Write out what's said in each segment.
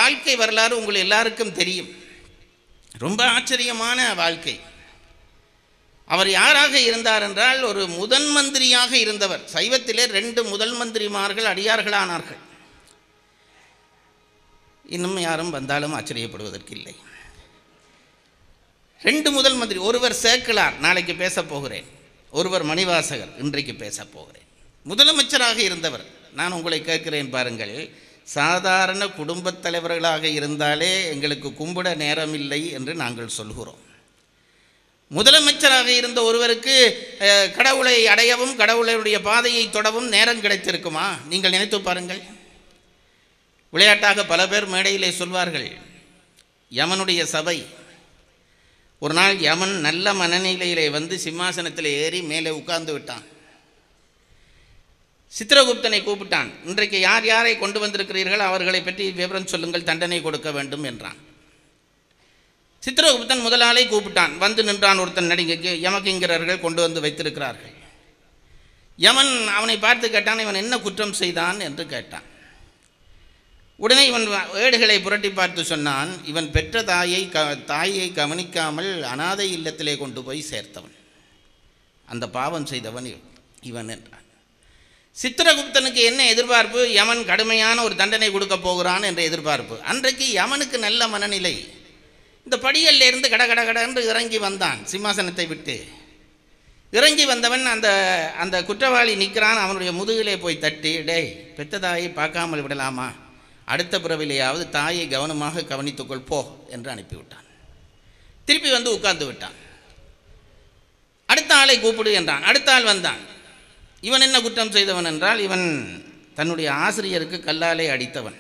வாழ்க்கை வரலாறு உங்கள் எல்லாருக்கும் தெரியும் ரொம்ப ஆச்சரியமான வாழ்க்கை அவர் யாராக இருந்தார் என்றால் ஒரு முதன் மந்திரியாக இருந்தவர் சைவத்திலே ரெண்டு முதல் மந்திரிமார்கள் அடியார்களானார்கள் இன்னும் யாரும் வந்தாலும் ஆச்சரியப்படுவதற்கு இல்லை ரெண்டு முதல் மந்திரி ஒருவர் சேக்கிழார் நாளைக்கு பேசப் போகிறேன் ஒருவர் மணிவாசகர் இன்றைக்கு பேசப் போகிறேன் முதலமைச்சராக இருந்தவர் நான் உங்களை கேட்கிறேன் பாருங்கள் சாதாரண குடும்பத் தலைவர்களாக இருந்தாலே எங்களுக்கு கும்பிட நேரமில்லை என்று நாங்கள் சொல்கிறோம் முதலமைச்சராக இருந்த ஒருவருக்கு அஹ், கடவுளை அடையவும் கடவுளுடைய பாதையை தொடவும் நேரம் கிடைத்திருக்குமா நீங்கள் நினைத்து பாருங்கள் விளையாட்டாக பல பேர் மேடையிலே சொல்வார்கள் யமனுடைய சபை ஒரு நாள் யமன் நல்ல மனநிலையிலே வந்து சிம்மாசனத்தில் ஏறி மேலே உட்கார்ந்து விட்டான் சித்திரகுப்தனை கூப்பிட்டான் இன்றைக்கு யார் யாரை கொண்டு வந்திருக்கிறீர்கள் அவர்களை பற்றி விவரம் சொல்லுங்கள் தண்டனை கொடுக்க வேண்டும் என்றான் சித்திரகுப்தன் முதலாளை கூப்பிட்டான் வந்து நின்றான் ஒருத்தன் நடிகைக்கு யமகிங்கரர்கள் கொண்டு வந்து வைத்திருக்கிறார்கள் யமன் அவனை பார்த்து கேட்டான் இவன் என்ன குற்றம் செய்தான் என்று கேட்டான் உடனே இவன் ஏடுகளை புரட்டி பார்த்து சொன்னான் இவன் பெற்ற தாயை க தாயை கவனிக்காமல் அனாதை இல்லத்திலே கொண்டு போய் சேர்த்தவன் அந்த பாவம் செய்தவன் இவன் இவன் என்றான் சித்திரகுப்தனுக்கு என்ன எதிர்பார்ப்பு யமன் கடுமையான ஒரு தண்டனை கொடுக்க போகிறான் என்ற எதிர்பார்ப்பு அன்றைக்கு யமனுக்கு நல்ல மனநிலை இந்த படியல்ல இருந்து கட கட கட என்று இறங்கி வந்தான் சிம்மாசனத்தை விட்டு இறங்கி வந்தவன் அந்த அந்த குற்றவாளி நிற்கிறான் அவனுடைய முதுகிலே போய் தட்டி டேய் பெத்த தாயை பார்க்காமல் விடலாமா அடுத்த பிறவிலேயாவது தாயை கவனமாக கவனித்துக்கொள் போ என்று அனுப்பிவிட்டான் திருப்பி வந்து உட்கார்ந்து விட்டான் அடுத்த ஆளை கூப்பிடு என்றான் அடுத்த ஆள் வந்தான் இவன் என்ன குற்றம் செய்தவன் என்றால் இவன் தன்னுடைய ஆசிரியருக்கு கல்லாலே அடித்தவன்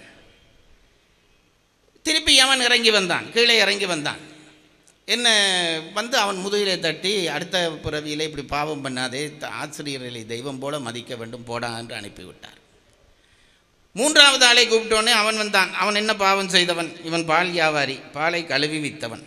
திருப்பி அவன் இறங்கி வந்தான் கீழே இறங்கி வந்தான் என்ன வந்து அவன் முதுகிலே தட்டி அடுத்த பிறவியிலே இப்படி பாவம் பண்ணாதே த- ஆசிரியர்களை தெய்வம் போல மதிக்க வேண்டும் போடா என்று அனுப்பிவிட்டார் மூன்றாவது ஆளை கூப்பிட்டோன்னே அவன் வந்தான் அவன் என்ன பாவம் செய்தவன் இவன் பால் வியாபாரி பாலை கழுவி வித்தவன்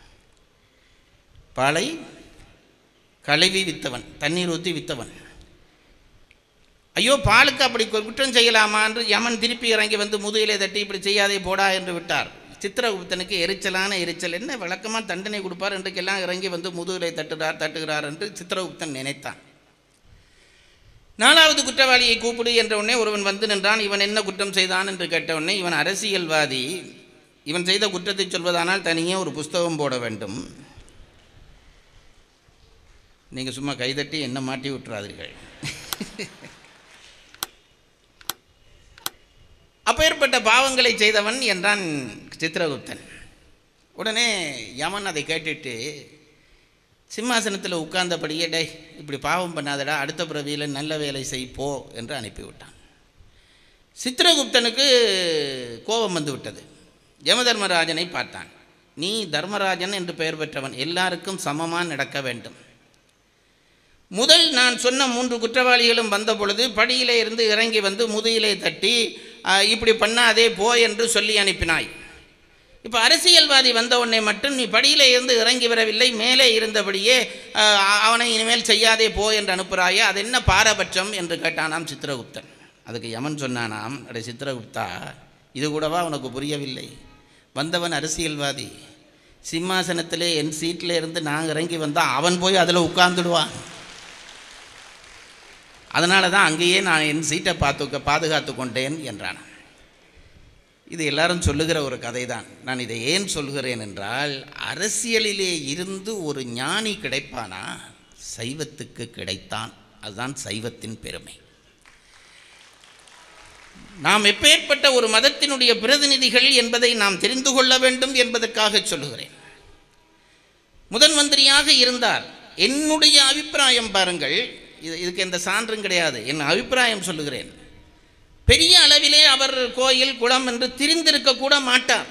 பாலை கழுவி வித்தவன் தண்ணீர் ஊற்றி வித்தவன் ஐயோ பாலுக்கு அப்படி கு- குற்றம் செய்யலாமா என்று யமன் திருப்பி இறங்கி வந்து முதுகிலே தட்டி இப்படி செய்யாதே போடா என்று விட்டார் சித்திரகுப்தனுக்கு எரிச்சலான எரிச்சல் என்ன விளக்கமாக தண்டனை கொடுப்பார் என்றுக்கெல்லாம் இறங்கி வந்து முதுகிலே தட்டுகிறார் தட்டுகிறார் என்று சித்திரகுப்தன் நினைத்தான் நாலாவது குற்றவாளியை கூப்பிடு என்ற உடனே ஒருவன் வந்து நின்றான் இவன் என்ன குற்றம் செய்தான் என்று கேட்ட உடனே இவன் அரசியல்வாதி இவன் செய்த குற்றத்தை சொல்வதானால் தனியே ஒரு புஸ்தகம் போட வேண்டும் நீங்கள் சும்மா கைதட்டி என்ன மாட்டி விட்டுறாதீர்கள் அப்பேற்பட்ட பாவங்களை செய்தவன் என்றான் சித்திரகுப்தன் உடனே யமன் அதை கேட்டுட்டு சிம்மாசனத்தில் உட்கார்ந்தபடியே டேய் இப்படி பாவம் பண்ணாதடா அடுத்த பிறவியில் நல்ல வேலை செய் போ என்று அனுப்பிவிட்டான் சித்திரகுப்தனுக்கு கோபம் வந்து விட்டது யமதர்மராஜனை பார்த்தான் நீ தர்மராஜன் என்று பெயர் பெற்றவன் எல்லாருக்கும் சமமாக நடக்க வேண்டும் முதல் நான் சொன்ன மூன்று குற்றவாளிகளும் வந்த பொழுது படியிலே இருந்து இறங்கி வந்து முதுகிலே தட்டி "ஆ, இப்படி பண்ணாதே போ என்று சொல்லி அனுப்பினாய் இப்போ அரசியல்வாதி வந்த உடனே மட்டும் நீ படியிலே இருந்து இறங்கி வரவில்லை மேலே இருந்தபடியே ஆ, அவனை இனிமேல் செய்யாதே போ என்று அனுப்புகிறாயே அது என்ன பாரபட்சம் என்று கேட்டானாம் சித்திரகுப்தன் அதுக்கு யமன் சொன்னானாம் அடே சித்திரகுப்தா இது கூடவா உனக்கு புரியவில்லை வந்தவன் அரசியல்வாதி சிம்மாசனத்திலே என் சீட்டில் இருந்து நான் இறங்கி வந்தால் அவன் போய் அதில் உட்கார்ந்துடுவான் அதனால தான் அங்கேயே நான் என் சீட்டை பார்த்து பாதுகாத்து கொண்டேன் என்றான் இது எல்லாரும் சொல்லுகிற ஒரு கதை தான் நான் இதை ஏன் சொல்கிறேன் என்றால் அரசியலிலே இருந்து ஒரு ஞானி கிடைப்பானா சைவத்துக்கு கிடைத்தான் அதுதான் சைவத்தின் பெருமை நாம் எப்பேற்பட்ட ஒரு மதத்தினுடைய பிரதிநிதிகள் என்பதை நாம் தெரிந்து கொள்ள வேண்டும் என்பதற்காக சொல்லுகிறேன் முதன் மந்திரியாக இருந்தார் என்னுடைய அபிப்பிராயம் பாருங்கள் இது இதுக்கு எந்த சான்றும் கிடையாது என் அபிப்பிராயம் சொல்லுகிறேன் பெரிய அளவிலே அவர் கோயில் குளம் என்று திரிந்திருக்க கூட மாட்டார்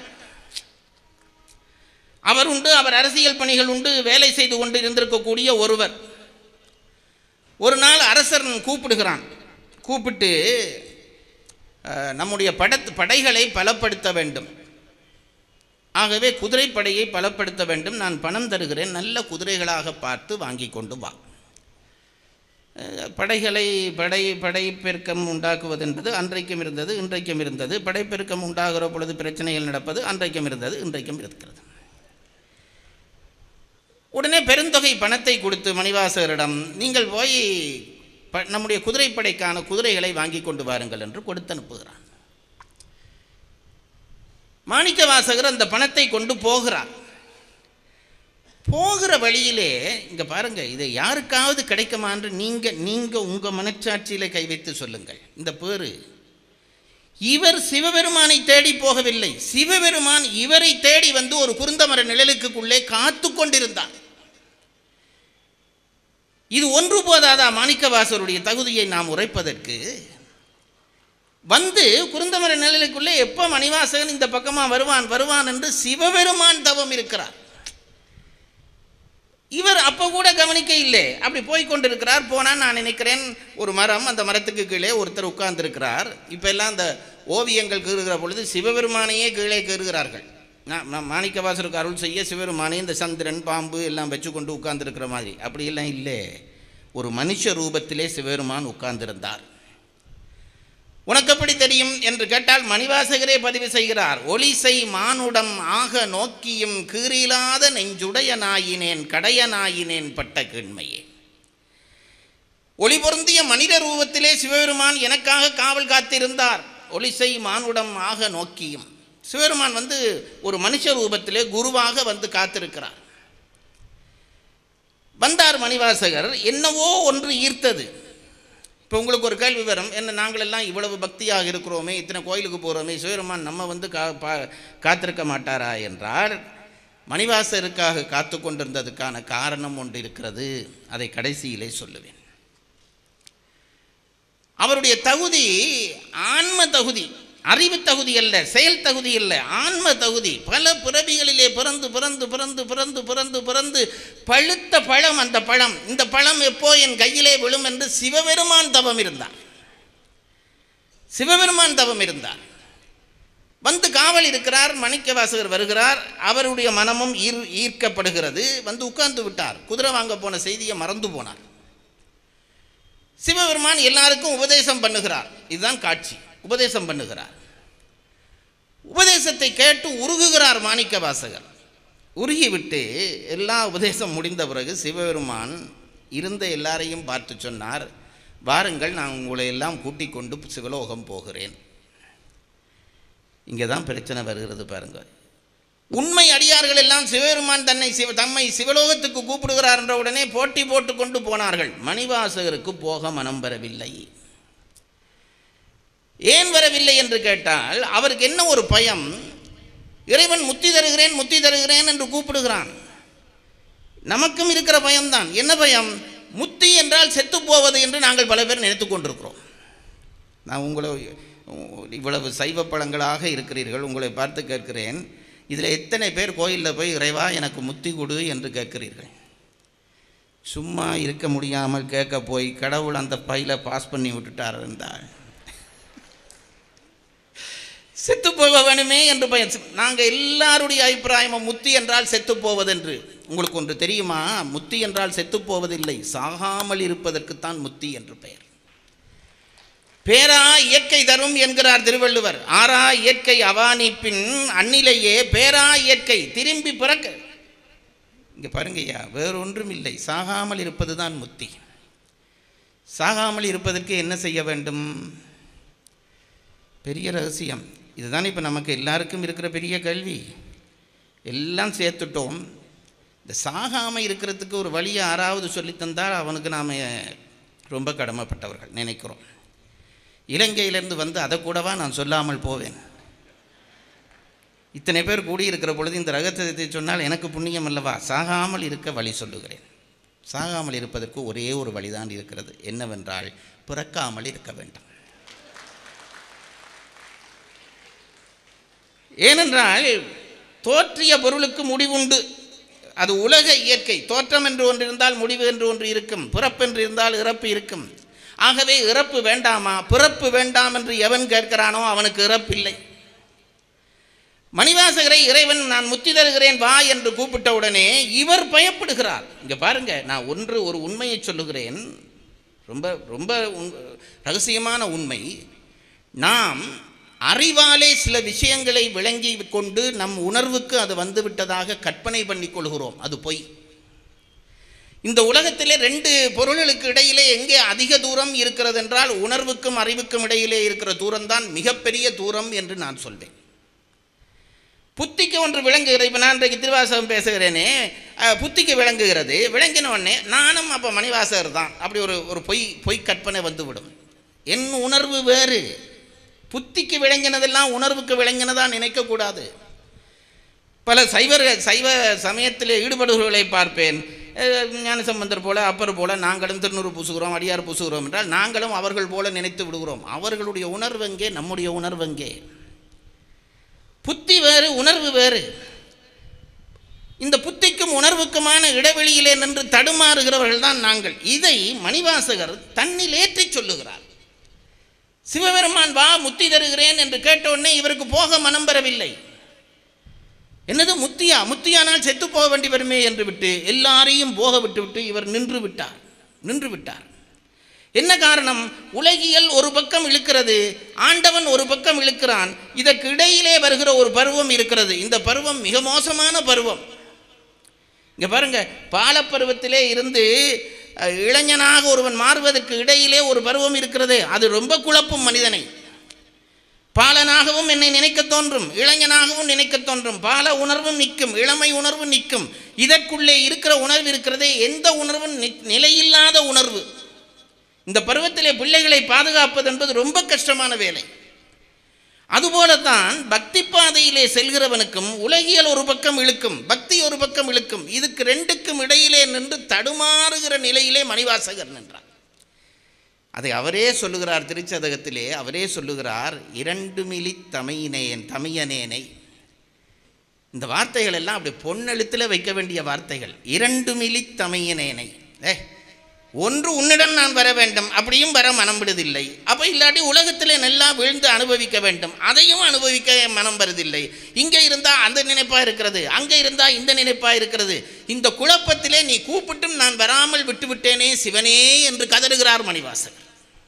அவர் உண்டு அவர் அரசியல் பணிகள் உண்டு வேலை செய்து கொண்டு இருந்திருக்கக்கூடிய ஒருவர் ஒரு நாள் அரசர் கூப்பிடுகிறான் கூப்பிட்டு அஹ், நம்முடைய படத் படைகளை பலப்படுத்த வேண்டும் ஆகவே குதிரைப்படையை பலப்படுத்த வேண்டும் நான் பணம் தருகிறேன் நல்ல குதிரைகளாக பார்த்து வாங்கி கொண்டு வா அஹ், படைகளை படை படைப்பெருக்கம் உண்டாக்குவது என்பது அன்றைக்கும் இருந்தது இன்றைக்கும் இருந்தது படைப்பெருக்கம் உண்டாகிற பொழுது பிரச்சனைகள் நடப்பது அன்றைக்கும் இருந்தது இன்றைக்கும் இருக்கிறது உடனே பெருந்தொகை பணத்தை கொடுத்து மணிவாசகரிடம் நீங்கள் போய் ப நம்முடைய குதிரைப்படைக்கான குதிரைகளை வாங்கி கொண்டு வாருங்கள் என்று கொடுத்து அனுப்புகிறான் மாணிக்க வாசகர் அந்த பணத்தை கொண்டு போகிறார் போகிற வழியிலே இங்க பாருங்க இது யாருக்காவது கிடைக்குமா என்று நீங்க நீங்க உங்க மனச்சாட்சியில கை வைத்து சொல்லுங்கள் இந்த பேரு இவர் சிவபெருமானை தேடி போகவில்லை சிவபெருமான் இவரை தேடி வந்து ஒரு குருந்தமர நிழலுக்குள்ளே காத்து கொண்டிருந்தார் இது ஒன்று போதாதா மாணிக்கவாசருடைய தகுதியை நாம் உரைப்பதற்கு வந்து குருந்தமர நிழலுக்குள்ளே எப்போ மணிவாசகன் இந்த பக்கமாக வருவான் வருவான் என்று சிவபெருமான் தவம் இருக்கிறார் இவர் அப்போ கூட கவனிக்க இல்லை அப்படி போய் கொண்டிருக்கிறார் போனால் நான் நினைக்கிறேன் ஒரு மரம் அந்த மரத்துக்கு கீழே ஒருத்தர் உட்கார்ந்திருக்கிறார் இப்போ எல்லாம் அந்த ஓவியங்கள் கீறுகிற பொழுது சிவபெருமானையே கீழே கீறுகிறார்கள் நான் நான் மாணிக்கவாசருக்கு அருள் செய்ய சிவபெருமானே இந்த சந்திரன் பாம்பு எல்லாம் வச்சு கொண்டு உட்கார்ந்திருக்கிற மாதிரி அப்படியெல்லாம் இல்லை ஒரு மனுஷ ரூபத்திலே சிவபெருமான் உட்கார்ந்திருந்தார் உனக்கு எப்படி தெரியும் என்று கேட்டால் மணிவாசகரே பதிவு செய்கிறார் ஒளிசை மானுடம் ஆக நோக்கியும் கீறிலாத நெஞ்சுடைய நாயினேன் கடைய நாயினேன் பட்ட கீழ்மையே ஒளி பொருந்திய மனித ரூபத்திலே சிவபெருமான் எனக்காக காவல் காத்திருந்தார் ஒளிசை மானுடம் ஆக நோக்கியும் சிவபெருமான் வந்து ஒரு மனுஷ ரூபத்திலே குருவாக வந்து காத்திருக்கிறார் வந்தார் மணிவாசகர் என்னவோ ஒன்று ஈர்த்தது இப்போ உங்களுக்கு ஒரு கேள்வி வரும் என்ன நாங்கள் எல்லாம் இவ்வளவு பக்தியாக இருக்கிறோமே இத்தனை கோயிலுக்கு போகிறோமே சிவபெருமான் நம்ம வந்து கா பா காத்திருக்க மாட்டாரா என்றால் மணிவாசருக்காக காத்து கொண்டிருந்ததுக்கான காரணம் ஒன்று இருக்கிறது அதை கடைசியிலே சொல்லுவேன் அவருடைய தகுதி ஆன்ம தகுதி அறிவு தகுதி அல்ல செயல் தகுதி அல்ல ஆன்ம தகுதி பல பிறவிகளிலே பிறந்து பிறந்து பிறந்து பிறந்து பிறந்து பிறந்து பழுத்த பழம் அந்த பழம் இந்த பழம் எப்போ என் கையிலே விழும் என்று சிவபெருமான் தவம் இருந்தார் சிவபெருமான் தவம் இருந்தார் வந்து காவல் இருக்கிறார் மணிக்கவாசகர் வருகிறார் அவருடைய மனமும் ஈர் ஈர்க்கப்படுகிறது வந்து உட்கார்ந்து விட்டார் குதிரை வாங்க போன செய்தியை மறந்து போனார் சிவபெருமான் எல்லாருக்கும் உபதேசம் பண்ணுகிறார் இதுதான் காட்சி உபதேசம் பண்ணுகிறார் உபதேசத்தை கேட்டு உருகுகிறார் மாணிக்க வாசகர் உருகிவிட்டு எல்லா உபதேசம் முடிந்த பிறகு சிவபெருமான் இருந்த எல்லாரையும் பார்த்து சொன்னார் வாருங்கள் நான் உங்களை எல்லாம் கூட்டிக் கொண்டு சிவலோகம் போகிறேன் இங்கே தான் பிரச்சனை வருகிறது பாருங்க உண்மை அடியார்கள் எல்லாம் சிவபெருமான் தன்னை சிவ தம்மை சிவலோகத்துக்கு கூப்பிடுகிறார் என்ற உடனே போட்டி போட்டு கொண்டு போனார்கள் மணிவாசகருக்கு போக மனம் வரவில்லை ஏன் வரவில்லை என்று கேட்டால் அவருக்கு என்ன ஒரு பயம் இறைவன் முத்தி தருகிறேன் முத்தி தருகிறேன் என்று கூப்பிடுகிறான் நமக்கும் இருக்கிற பயம்தான் என்ன பயம் முத்தி என்றால் செத்து போவது என்று நாங்கள் பல பேர் நினைத்து கொண்டிருக்கிறோம் நான் உங்களை இவ்வளவு சைவ பழங்களாக இருக்கிறீர்கள் உங்களை பார்த்து கேட்கிறேன் இதில் எத்தனை பேர் கோயிலில் போய் இறைவா எனக்கு முத்தி கொடு என்று கேட்கிறீர்கள் சும்மா இருக்க முடியாமல் கேட்க போய் கடவுள் அந்த பையில பாஸ் பண்ணி விட்டுட்டார் என்றால் செத்து போக வேணுமே என்று பயன் நாங்கள் எல்லாருடைய அபிப்பிராயமும் முத்தி என்றால் செத்து போவதென்று உங்களுக்கு ஒன்று தெரியுமா முத்தி என்றால் செத்து போவதில்லை சாகாமல் இருப்பதற்குத்தான் முத்தி என்று பெயர் பேரா இயற்கை தரும் என்கிறார் திருவள்ளுவர் ஆறா இயற்கை அவானி பின் அந்நிலையே பேரா இயற்கை திரும்பி பிறக்க இங்கே பாருங்கய்யா வேறொன்றும் இல்லை சாகாமல் இருப்பது தான் முத்தி சாகாமல் இருப்பதற்கு என்ன செய்ய வேண்டும் பெரிய ரகசியம் இதுதான் இப்போ நமக்கு எல்லாருக்கும் இருக்கிற பெரிய கேள்வி எல்லாம் சேர்த்துட்டோம் இந்த சாகாமல் இருக்கிறதுக்கு ஒரு வழியை யாராவது சொல்லித்தந்தால் அவனுக்கு நாம் ரொம்ப கடமைப்பட்டவர்கள் நினைக்கிறோம் இலங்கையிலேருந்து வந்து அதை கூடவா நான் சொல்லாமல் போவேன் இத்தனை பேர் கூடியிருக்கிற பொழுது இந்த ரகசியத்தை சொன்னால் எனக்கு புண்ணியம் அல்லவா சாகாமல் இருக்க வழி சொல்லுகிறேன் சாகாமல் இருப்பதற்கு ஒரே ஒரு வழிதான் இருக்கிறது என்னவென்றால் பிறக்காமல் இருக்க வேண்டும் ஏனென்றால் தோற்றிய பொருளுக்கு முடிவுண்டு அது உலக இயற்கை தோற்றம் என்று ஒன்று இருந்தால் முடிவு என்று ஒன்று இருக்கும் பிறப்பென்று இருந்தால் இறப்பு இருக்கும் ஆகவே இறப்பு வேண்டாமா பிறப்பு வேண்டாம் என்று எவன் கேட்கிறானோ அவனுக்கு இறப்பில்லை மணிவாசகரை இறைவன் நான் முத்தி தருகிறேன் வா என்று கூப்பிட்ட உடனே இவர் பயப்படுகிறார் இங்க பாருங்க நான் ஒன்று ஒரு உண்மையை சொல்லுகிறேன் ரொம்ப ரொம்ப உண்- ரகசியமான உண்மை நாம் அறிவாலே சில விஷயங்களை விளங்கி கொண்டு நம் உணர்வுக்கு அது வந்து விட்டதாக கற்பனை பண்ணிக் கொள்கிறோம் அது பொய் இந்த உலகத்திலே ரெண்டு பொருள்களுக்கு இடையிலே எங்கே அதிக தூரம் இருக்கிறது என்றால் உணர்வுக்கும் அறிவுக்கும் இடையிலே இருக்கிற தூரம்தான் மிகப்பெரிய தூரம் என்று நான் சொல்வேன் புத்திக்கு ஒன்று விளங்குகிறது இப்போ நான் இன்றைக்கு திருவாசகம் பேசுகிறேனே அஹ், புத்திக்கு விளங்குகிறது விளங்கின உடனே நானும் அப்போ மணிவாசகர் தான் அப்படி ஒரு ஒரு பொய் பொய் கற்பனை வந்துவிடும் என் உணர்வு வேறு புத்திக்கு விளங்கினதெல்லாம் உணர்வுக்கு விளங்கினதா நினைக்கக்கூடாது பல சைவர்கள் சைவ சமயத்தில் ஈடுபடுபவர்களை பார்ப்பேன் அஹ், ஞானசம்பந்தர் போல அப்பர் போல நாங்களும் திருநூறு பூசுகிறோம் அடியார் பூசுகிறோம் என்றால் நாங்களும் அவர்கள் போல நினைத்து விடுகிறோம் அவர்களுடைய உணர்வு எங்கே நம்முடைய உணர்வு எங்கே புத்தி வேறு உணர்வு வேறு இந்த புத்திக்கும் உணர்வுக்குமான இடைவெளியிலே நின்று தடுமாறுகிறவர்கள் தான் நாங்கள் இதை மணிவாசகர் தன்னில் ஏற்றி சொல்லுகிறார் சிவபெருமான் வா முத்தி தருகிறேன் என்று கேட்ட உடனே இவருக்கு போக மனம் பெறவில்லை என்னது முத்தியா முத்தியானால் செத்து போக வேண்டி வருமே என்று விட்டு எல்லாரையும் போக விட்டு விட்டு இவர் நின்று விட்டார் நின்று விட்டார் என்ன காரணம் உலகியல் ஒரு பக்கம் இழுக்கிறது ஆண்டவன் ஒரு பக்கம் இழுக்கிறான் இதற்கு இடையிலே வருகிற ஒரு பருவம் இருக்கிறது இந்த பருவம் மிக மோசமான பருவம் இங்க பாருங்க பாலப்பருவத்திலே இருந்து அஹ், இளைஞனாக ஒருவன் மாறுவதற்கு இடையிலே ஒரு பருவம் இருக்கிறது அது ரொம்ப குழப்பும் மனிதனை பாலனாகவும் என்னை நினைக்க தோன்றும் இளைஞனாகவும் நினைக்க தோன்றும் பால உணர்வும் நிற்கும் இளமை உணர்வு நிற்கும் இதற்குள்ளே இருக்கிற உணர்வு இருக்கிறதே எந்த உணர்வும் நி- நிலையில்லாத உணர்வு இந்த பருவத்திலே பிள்ளைகளை பாதுகாப்பது என்பது ரொம்ப கஷ்டமான வேலை அதுபோலத்தான் பக்தி பாதையிலே செல்கிறவனுக்கும் உலகியல் ஒரு பக்கம் இழுக்கும் பக்தி ஒரு பக்கம் இழுக்கும் இதுக்கு ரெண்டுக்கும் இடையிலே நின்று தடுமாறுகிற நிலையிலே மணிவாசகர் நின்றார் அதை அவரே சொல்லுகிறார் திருச்சதகத்திலே அவரே சொல்லுகிறார் இரண்டு மிலி தமையினேன் தமையனேனை இந்த வார்த்தைகள் எல்லாம் அப்படி பொன்னெழுத்தில் வைக்க வேண்டிய வார்த்தைகள் இரண்டு மிலி தமையனேனை ஏ ஒன்று உன்னிடம் நான் வர வேண்டும் அப்படியும் வர மனம் விடுதில்லை அப்போ இல்லாட்டி உலகத்திலே நல்லா விழுந்து அனுபவிக்க வேண்டும் அதையும் அனுபவிக்க என் மனம் வருதில்லை இங்கே இருந்தால் அந்த நினைப்பாக இருக்கிறது அங்கே இருந்தால் இந்த நினைப்பாக இருக்கிறது இந்த குழப்பத்திலே நீ கூப்பிட்டும் நான் வராமல் விட்டுவிட்டேனே சிவனே என்று கதறுகிறார் மணிவாசகர்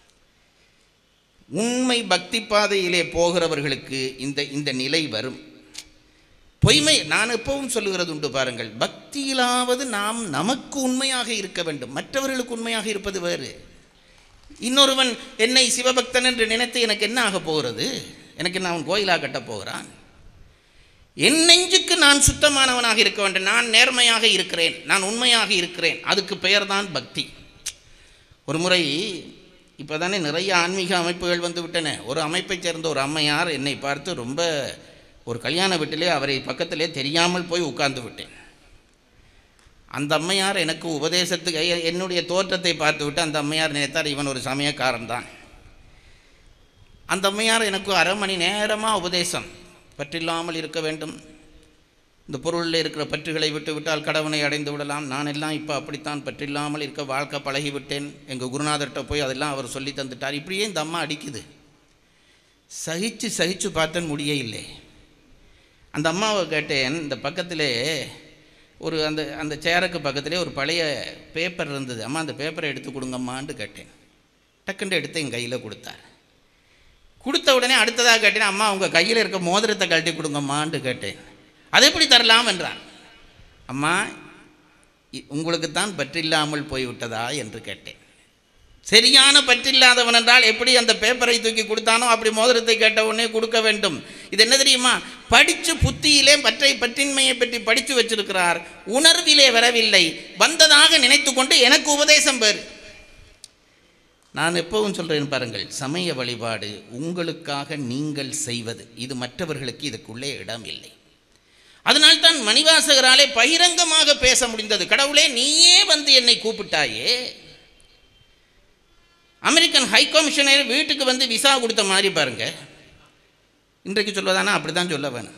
உண்மை பக்தி பாதையிலே போகிறவர்களுக்கு இந்த இந்த நிலை வரும் பொய்மை நான் எப்பவும் சொல்லுகிறது உண்டு பாருங்கள் பக்தியிலாவது நாம் நமக்கு உண்மையாக இருக்க வேண்டும் மற்றவர்களுக்கு உண்மையாக இருப்பது வேறு இன்னொருவன் என்னை சிவபக்தன் என்று நினைத்து எனக்கு என்ன ஆக போகிறது எனக்கு என்ன அவன் கோயிலாக கட்டப் போகிறான் என் நெஞ்சுக்கு நான் சுத்தமானவனாக இருக்க வேண்டும் நான் நேர்மையாக இருக்கிறேன் நான் உண்மையாக இருக்கிறேன் அதுக்கு பெயர்தான் பக்தி ஒரு முறை இப்போ தானே நிறைய ஆன்மீக அமைப்புகள் வந்து விட்டன ஒரு அமைப்பைச் சேர்ந்த ஒரு அம்மையார் என்னை பார்த்து ரொம்ப ஒரு கல்யாண வீட்டிலே அவரை பக்கத்திலே தெரியாமல் போய் உட்கார்ந்து விட்டேன் அந்த அம்மையார் எனக்கு உபதேசத்துக்கு எ- என்னுடைய தோற்றத்தை பார்த்து விட்டு அந்த அம்மையார் நினைத்தார் இவன் ஒரு சமயக்காரன் தான் அந்த அம்மையார் எனக்கு அரை மணி நேரமாக உபதேசம் பற்றில்லாமல் இருக்க வேண்டும் இந்த பொருளில் இருக்கிற பற்றுகளை விட்டு விட்டால் கடவுளை அடைந்து விடலாம் நான் எல்லாம் இப்போ அப்படித்தான் பற்றில்லாமல் இருக்க வாழ்க்கை பழகிவிட்டேன் எங்கள் குருநாதர்கிட்ட போய் அதெல்லாம் அவர் சொல்லி தந்துட்டார் இப்படியே இந்த அம்மா அடிக்குது சகிச்சு சகிச்சு பார்த்தேன் முடிய இல்லை அந்த அம்மாவை கேட்டேன் இந்த பக்கத்திலே ஒரு அந்த அந்த சேருக்கு பக்கத்திலே ஒரு பழைய பேப்பர் இருந்தது அம்மா அந்த பேப்பரை எடுத்து கொடுங்கம்மான்னு கேட்டேன் டக்குன்னு எடுத்து என் கையில் கொடுத்தார் கொடுத்த உடனே அடுத்ததாக கேட்டேன் அம்மா உங்கள் கையில் இருக்க மோதிரத்தை கழட்டி கொடுங்கம்மான்னு கேட்டேன் அதை எப்படி தரலாம் என்றான் அம்மா இ- உங்களுக்குத்தான் பற்றில்லாமல் போய்விட்டதா என்று கேட்டேன் சரியான பற்றில்லாதவன் என்றால் எப்படி அந்த பேப்பரை தூக்கி கொடுத்தானோ அப்படி மோதிரத்தை கேட்ட உடனே கொடுக்க வேண்டும் இது என்ன தெரியுமா படித்து புத்தியிலே பற்றை பற்றின்மையை பற்றி படித்து வச்சிருக்கிறார் உணர்விலே வரவில்லை வந்ததாக நினைத்து கொண்டு எனக்கு உபதேசம் பேர் நான் எப்பவும் சொல்கிறேன் பாருங்கள் சமய வழிபாடு உங்களுக்காக நீங்கள் செய்வது இது மற்றவர்களுக்கு இதுக்குள்ளே இடம் இல்லை அதனால்தான் மணிவாசகராலே பகிரங்கமாக பேச முடிந்தது கடவுளே நீயே வந்து என்னை கூப்பிட்டாயே அமெரிக்கன் ஹை கமிஷனர் வீட்டுக்கு வந்து விசா கொடுத்த மாதிரி பாருங்க இன்றைக்கு சொல்வதானா அப்படி தான் சொல்ல வேணும்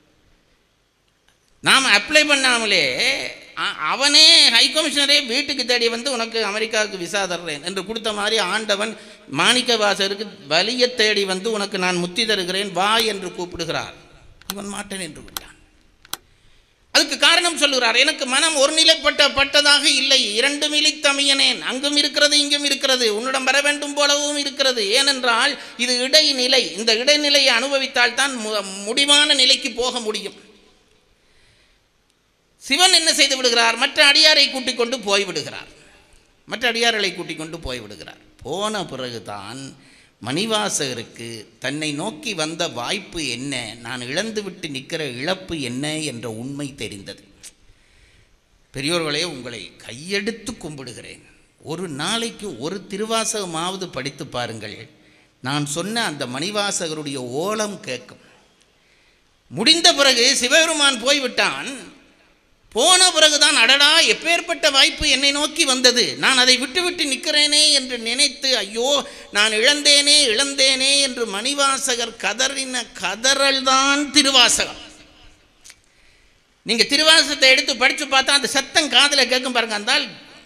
நாம் அப்ளை பண்ணாமலே அ- அவனே ஹை கமிஷனரே வீட்டுக்கு தேடி வந்து உனக்கு அமெரிக்காவுக்கு விசா தர்றேன் என்று கொடுத்த மாதிரி ஆண்டவன் மாணிக்க வாசகருக்கு வலிய தேடி வந்து உனக்கு நான் முத்தி தருகிறேன் வா என்று கூப்பிடுகிறார் இவன் மாட்டேன் என்று விட்டான் அதுக்கு அதுக்கு காரணம் சொல்லுகிறார் எனக்கு மனம் ஒரு நிலைப்பட்ட பட்டதாக இல்லை இரண்டு மிலித்தமையனேன் அங்கும் இருக்கிறது இங்கும் இருக்கிறது உன்னிடம் வர வேண்டும் போலவும் இருக்கிறது ஏனென்றால் இது இடைநிலை இந்த இடைநிலையை அனுபவித்தால் தான் மு- முடிவான நிலைக்கு போக முடியும் சிவன் என்ன செய்து விடுகிறார் மற்ற அடியாரை கூட்டிக் கொண்டு போய்விடுகிறார் மற்ற அடியார்களை கூட்டிக் கொண்டு போய்விடுகிறார் போன பிறகுதான் மணிவாசகருக்கு தன்னை நோக்கி வந்த வாய்ப்பு என்ன நான் இழந்துவிட்டு நிற்கிற இழப்பு என்ன என்ற உண்மை தெரிந்தது பெரியோர்களே உங்களை கையெடுத்து கும்பிடுகிறேன் ஒரு நாளைக்கு ஒரு திருவாசகமாவது படித்து பாருங்கள் நான் சொன்ன அந்த மணிவாசகருடைய ஓலம் கேட்கும் முடிந்த பிறகு சிவபெருமான் போய்விட்டான் போன பிறகுதான் அடடா எப்பேற்பட்ட வாய்ப்பு என்னை நோக்கி வந்தது நான் அதை விட்டுவிட்டு நிற்கிறேனே என்று நினைத்து ஐயோ நான் இழந்தேனே இழந்தேனே என்று மணிவாசகர் கதறின கதறல்தான் திருவாசகம் நீங்கள் திருவாசகத்தை எடுத்து படித்து பார்த்தா அந்த சத்தம் காதில் கேட்கும் பாருங்க அந்தால்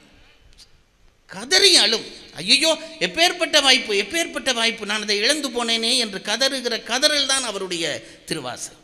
கதறி அழும் ஐயோ எப்பேற்பட்ட வாய்ப்பு எப்பேற்பட்ட வாய்ப்பு நான் அதை இழந்து போனேனே என்று கதறுகிற கதறல் தான் அவருடைய திருவாசகம்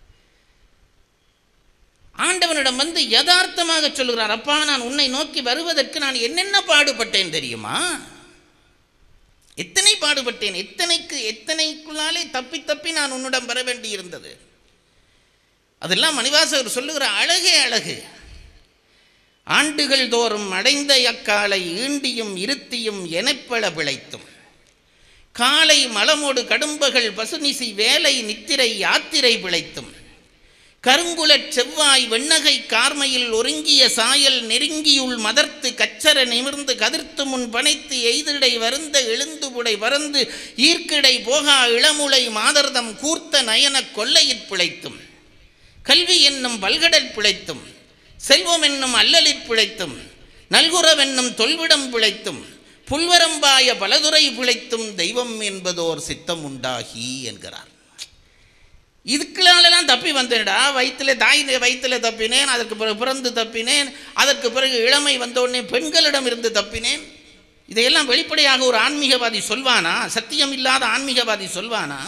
ஆண்டவனிடம் வந்து யதார்த்தமாக சொல்லுகிறார் அப்பா நான் உன்னை நோக்கி வருவதற்கு நான் என்னென்ன பாடுபட்டேன் தெரியுமா எத்தனை பாடுபட்டேன் எத்தனைக்கு எத்தனைக்குள்ளாலே தப்பி தப்பி நான் உன்னிடம் வர வேண்டி இருந்தது அதெல்லாம் மணிவாசகர் சொல்லுகிற அழகே அழகு ஆண்டுகள் தோறும் அடைந்த அக்காலை ஈண்டியும் இருத்தியும் எனப்பள பிழைத்தும் காலை மலமோடு கடும்பகள் பசுநிசி வேலை நித்திரை யாத்திரை பிழைத்தும் கருங்குலச் செவ்வாய் வெண்ணகை கார்மையில் ஒருங்கிய சாயல் நெருங்கியுள் மதர்த்து கச்சர நிமிர்ந்து கதிர்த்து முன் பனைத்து எய்திடை வருந்த எழுந்துபுடை பறந்து ஈர்க்கிடை போகா இளமுலை மாதர்தம் கூர்த்த நயனக் கொல்லையிற் பிழைத்தும் கல்வி என்னும் பல்கடல் பிழைத்தும் செல்வம் என்னும் அல்லலிற் பிழைத்தும் நல்குறவென்னும் தொல்விடம் பிழைத்தும் புல்வரம்பாய பலதுறை பிழைத்தும் தெய்வம் என்பதோர் சித்தம் உண்டாகி என்கிறார் இதுக்களாலெல்லாம் தப்பி வந்தேன்டா வயிற்றுல தாய் வயிற்றுல தப்பினேன் அதற்கு பிறகு பிறந்து தப்பினேன் அதற்கு பிறகு இளமை வந்தவுடனே பெண்களிடம் இருந்து தப்பினேன் இதையெல்லாம் வெளிப்படையாக ஒரு ஆன்மீகவாதி சொல்வானா சத்தியம் இல்லாத ஆன்மீகவாதி சொல்வானா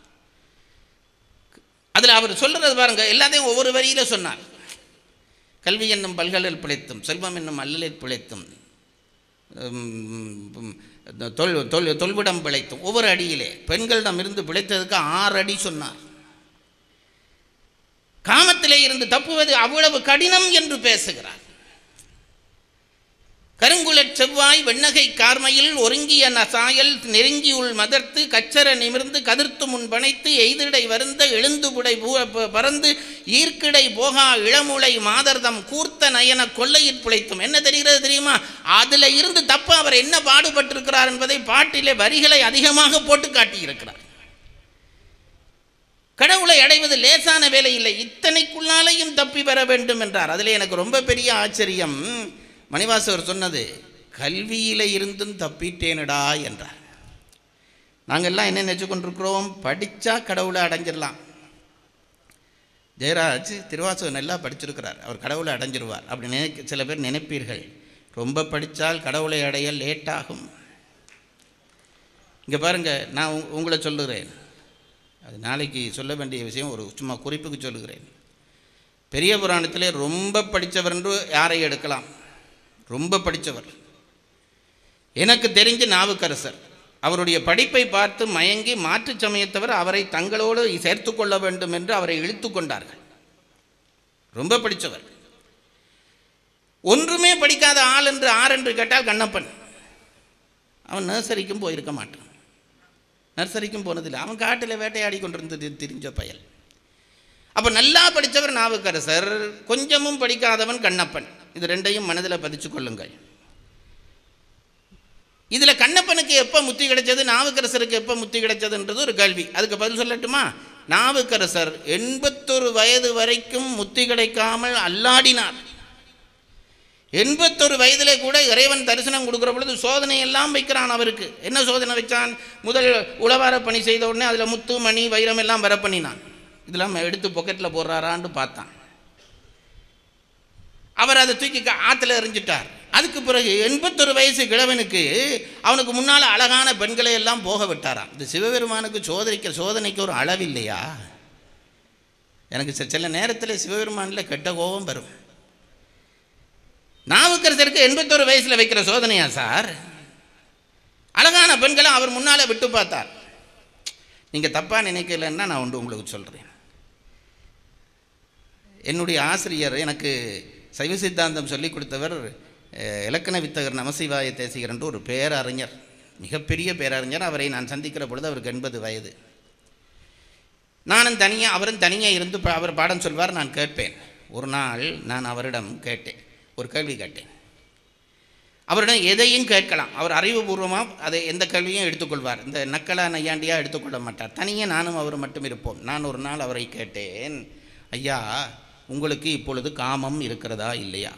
அதில் அவர் சொல்கிறது பாருங்க எல்லாத்தையும் ஒவ்வொரு வரியில சொன்னார் கல்வி என்னும் பல்கலில் பிழைத்தும் செல்வம் என்னும் அல்லலில் பிழைத்தும் உம், தொல் தொல் தொல்விடம் பிழைத்தும் ஒவ்வொரு அடியிலே பெண்களிடம் இருந்து பிழைத்ததுக்கு ஆறு அடி சொன்னார் காமத்திலே இருந்து தப்புவது அவ்வளவு கடினம் என்று பேசுகிறார் கருங்குலச் செவ்வாய் வெண்ணகை கார்மையில் ஒருங்கிய ந- சாயல் நெருங்கியுள் மதர்த்து கச்சர நிமிர்ந்து கதிர்த்து முன் பனைத்து எய்திடை வருந்த எழுந்துபுடை பூ- ப- பறந்து ஈர்க்கிடை போகா இளமுலை மாதர்தம் கூர்த்த நயன கொள்ளையிற் பிழைத்தும் என்ன தெரிகிறது தெரியுமா அதில் இருந்து தப்ப அவர் என்ன பாடுபட்டிருக்கிறார் என்பதை பாட்டிலே வரிகளை அதிகமாக போட்டு காட்டியிருக்கிறார் கடவுளை அடைவது லேசான வேலை இல்லை இத்தனைக்குள்ளாலையும் தப்பி வர வேண்டும் என்றார் அதில் எனக்கு ரொம்ப பெரிய ஆச்சரியம் மணிவாசகர் சொன்னது கல்வியில் இருந்தும் தப்பிட்டேனடா என்றார் நாங்கள் எல்லாம் என்ன நினச்சி கொண்டிருக்கிறோம் படித்தா கடவுளை அடைஞ்சிடலாம் ஜெயராஜ் திருவாசகம் நல்லா படிச்சிருக்கிறார் அவர் கடவுளை அடைஞ்சிருவார் அப்படி நினைக்க சில பேர் நினைப்பீர்கள் ரொம்ப படித்தால் கடவுளை அடைய லேட் ஆகும் இங்கே பாருங்கள் நான் உ- உங்களை சொல்லுகிறேன் அது நாளைக்கு சொல்ல வேண்டிய விஷயம் ஒரு சும்மா குறிப்புக்கு சொல்லுகிறேன் பெரிய புராணத்திலே ரொம்ப படித்தவர் என்று யாரை எடுக்கலாம் ரொம்ப படித்தவர் எனக்கு தெரிஞ்ச நாவுக்கரசர் அவருடைய படிப்பை பார்த்து மயங்கி மாற்றுச் சமயத்தவர் அவரை தங்களோடு சேர்த்து கொள்ள வேண்டும் என்று அவரை இழுத்து கொண்டார்கள் ரொம்ப படித்தவர் ஒன்றுமே படிக்காத ஆள் என்று ஆர் என்று கேட்டால் கண்ணப்பன் அவன் நர்சரிக்கும் போயிருக்க மாட்டான் நர்சரிக்கும் போனதில்லை அவன் காட்டில் வேட்டையாடி கொண்டிருந்தது தெரிஞ்ச பயல் அப்போ நல்லா படித்தவர் நாவுக்கரசர் கொஞ்சமும் படிக்காதவன் கண்ணப்பன் இது ரெண்டையும் மனதில் பதிச்சு கொள்ளுங்கள் இதில் கண்ணப்பனுக்கு எப்போ முத்தி கிடைச்சது நாவுக்கரசருக்கு எப்போ முத்தி கிடைச்சதுன்றது ஒரு கேள்வி அதுக்கு பதில் சொல்லட்டுமா நாவுக்கரசர் எண்பத்தொரு வயது வரைக்கும் முத்தி கிடைக்காமல் அல்லாடினார் எண்பத்தொரு வயதிலே கூட இறைவன் தரிசனம் கொடுக்குற பொழுது சோதனை எல்லாம் வைக்கிறான் அவருக்கு என்ன சோதனை வச்சான் முதல் உளவார பணி செய்த உடனே அதில் முத்து மணி வைரம் எல்லாம் வர பண்ணினான் இதெல்லாம் எடுத்து பொக்கெட்டில் போடுறாரான்னு பார்த்தான் அவர் அதை தூக்கி கா- ஆத்துல எறிஞ்சிட்டார் அதுக்கு பிறகு எண்பத்தொரு வயசு கிழவனுக்கு அவனுக்கு முன்னால் அழகான பெண்களை எல்லாம் போக விட்டாராம் இந்த சிவபெருமானுக்கு சோதனைக்கு சோதனைக்கு ஒரு அளவில்லையா எனக்கு சில- சில நேரத்தில் சிவபெருமானில் கெட்ட கோபம் வரும் நாவுக்கரசருக்கு எண்பத்தொரு வயசில் வைக்கிற சோதனையா சார் அழகான பெண்களை அவர் முன்னால் விட்டு பார்த்தார் நீங்கள் தப்பாக நினைக்கலன்னா நான் ஒன்று உங்களுக்கு சொல்கிறேன் என்னுடைய ஆசிரியர் எனக்கு சைவ சித்தாந்தம் சொல்லிக் கொடுத்தவர் அஹ், இலக்கண வித்தகர் நமசிவாய தேசிகர் என்று ஒரு பேரறிஞர் மிகப்பெரிய பேரறிஞர் அவரை நான் சந்திக்கிற பொழுது அவருக்கு எண்பது வயது நானும் தனியாக அவரும் தனியாக இருந்து பா- அவர் பாடம் சொல்வார் நான் கேட்பேன் ஒரு நாள் நான் அவரிடம் கேட்டேன் ஒரு கேள்வி கேட்டேன் அவரிடம் எதையும் கேட்கலாம் அவர் அறிவுபூர்வமாக அதை எந்த கேள்வியும் எடுத்துக்கொள்வார் இந்த நக்கலா நையாண்டியாக எடுத்துக்கொள்ள மாட்டார் தனியாக நானும் அவர் மட்டும் இருப்போம் நான் ஒரு நாள் அவரை கேட்டேன் ஐயா உங்களுக்கு இப்பொழுது காமம் இருக்கிறதா இல்லையா